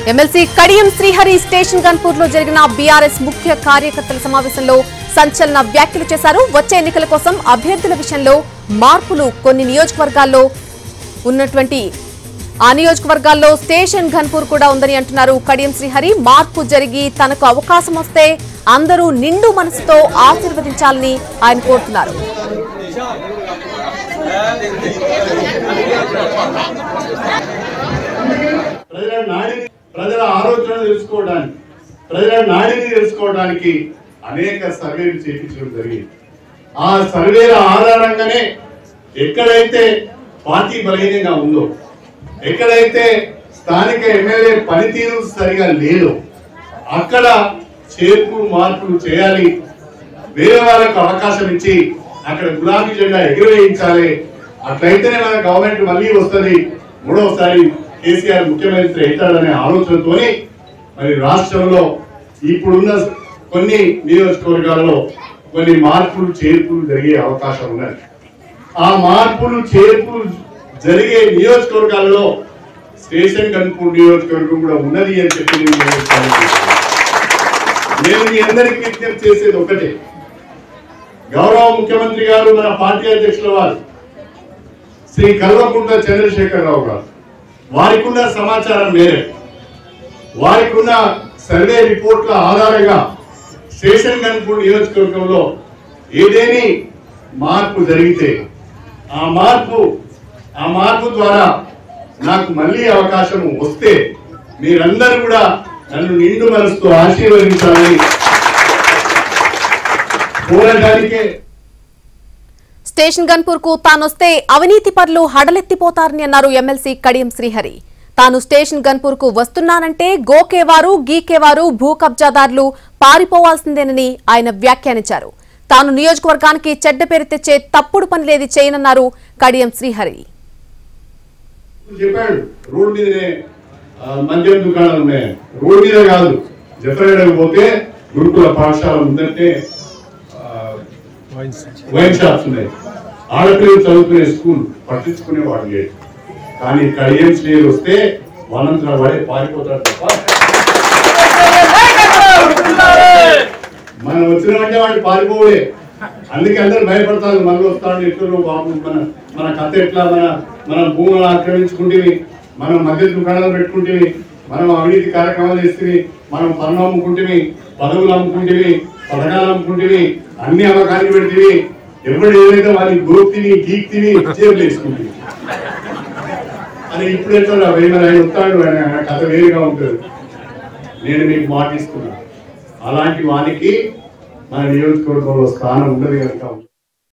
MLC Kadiyam Srihari station Ghanpur లో జరిగిన BRS ముఖ్య కార్యకర్తల సమావేశంలో సంచలన వ్యాఖ్యలు చేశారు వచ్చే ఎన్నికల కోసం అభ్యర్థుల విషయంలో మార్పులు కొన్ని నియోజకవర్గాల్లో ఉన్నటువంటి ఆ నియోజకవర్గాల్లో స్టేషన్ ఘన్పూర్ కూడా ఉందని అంటున్నారు కడియం శ్రీహరి మార్పు జరిగి తనకు అవకాశం వస్తే అందరూ నిండు మనసుతో ఆశీర్వదించాలని ఆయన కోరుతున్నారు ప్రజల నాడిని ప్రజల ఆలోచన తెలుసుకోవడానికి ప్రజల నాడిని తెలుసుకోవడానికి అనేక సర్వేలు చేయించడం జరిగింది ఆ సర్వేల ఆధారంగానే ఎక్కడైతే పార్టీ బలహీనంగా ఉందో ఎక్కడైతే స్థానిక ఎమ్మెల్యే పనితీరు సరిగా లేదో అక్కడ చేర్పు మార్పులు చేయాలి వేరే వాళ్ళకు అవకాశం ఇచ్చి అక్కడ గులాబీ జెండా ఎగురవేయించాలి అట్లయితేనే మన గవర్నమెంట్ మళ్ళీ వస్తుంది మూడవసారి కేసీఆర్ ముఖ్యమంత్రి అవుతాడనే ఆలోచనతోని మరి రాష్ట్రంలో ఇప్పుడున్న కొన్ని నియోజకవర్గాల్లో కొన్ని మార్పులు చేర్పులు జరిగే అవకాశం ఉన్నది ఆ మార్పులు చేర్పులు జరిగే నియోజకవర్గాలలో స్టేషన్ కనుపూర్ నియోజకవర్గం కూడా ఉన్నది అని చెప్పి నేను తెలియజేస్తున్నాను. నేను మీ అందరికీ విజ్ఞప్తి చేసేది ఒకటే గౌరవ ముఖ్యమంత్రి గారు మన పార్టీ అధ్యక్షుల వారు శ్రీ కల్వకుంట్ల చంద్రశేఖరరావు గారు వారికి ఉన్న సమాచారం మేరకు వారికి ఉన్న సర్వే రిపోర్ట్ల ఆధారంగా స్టేషన్ గన్పూర్ నియోజకవర్గంలో ఏదేని మార్పు జరిగితే ఆ మార్పు ఆ మార్పు ద్వారా నాకు మళ్ళీ అవకాశం వస్తే మీరందరూ కూడా నన్ను నిండు మనసుతో ఆశీర్వదించాలని కోరడానికే స్టేషన్ గన్పూర్ కు తానొస్తే అవినీతి పరులు హడలెత్తిపోతారని అన్నారు ఎమ్మెల్సీ కడియం శ్రీహరి తాను స్టేషన్ గన్పూర్ కు వస్తున్నానంటే గోకేవారు గీకేవారు భూ కబ్జాదారులు పారిపోవాల్సిందేనని ఆయన వ్యాఖ్యానించారు తాను నియోజకవర్గానికి చెడ్డ పేరు తెచ్చే తప్పుడు పనిలేది చేయనన్నారు కడియం శ్రీహరి చెప్పాడు రోడ్ మీదనే ఆ, మద్యం దుకాణాలు ఉన్నాయి రోడ్ మీద కాదు జఫరగడకు పోతే గురుకుల పాఠశాల ఉందంటే వైన్ షాప్స్ ఉన్నాయి ఆడపిల్లలు చదువుకునే స్కూల్ పట్టించుకునే వాడు లేడు కానీ ఇక్కడ ఏం శ్రేయులు వస్తే వనంతరం వాడే పారిపోతాడు తప్ప మనం వచ్చినామంటే వాడు పారిపోవడే అందుకే అందరూ భయపడతారు మళ్ళీ వస్తాడు ఎట్లు బాబు మన మన కథ ఎట్లా మన మన భూములను ఆక్రమించుకుంటేవి మనం మధ్య దుకాణాలు పెట్టుకుంటేవి మనం అవినీతి కార్యక్రమాలు చేస్తేవి మనం పనులు అమ్ముకుంటేవి పదవులు అమ్ముకుంటేవి పథకాలు అమ్ముకుంటేవి అన్ని అమ్మకానికి పెడితేవి ఎవడు ఏదైతే వాడిని గోక్తిని గీక్తిని జేబులు వేసుకుంటుంది అని ఇప్పుడు ఎట్లా వెయ్యి ఆయన వస్తాడు ఆయన ఆయన కథ వేరుగా ఉంటుంది నేను మీకు మాట ఇస్తున్నా అలాంటి వానికి మన నియోజకవర్గంలో స్థానం ఉండదు కనుక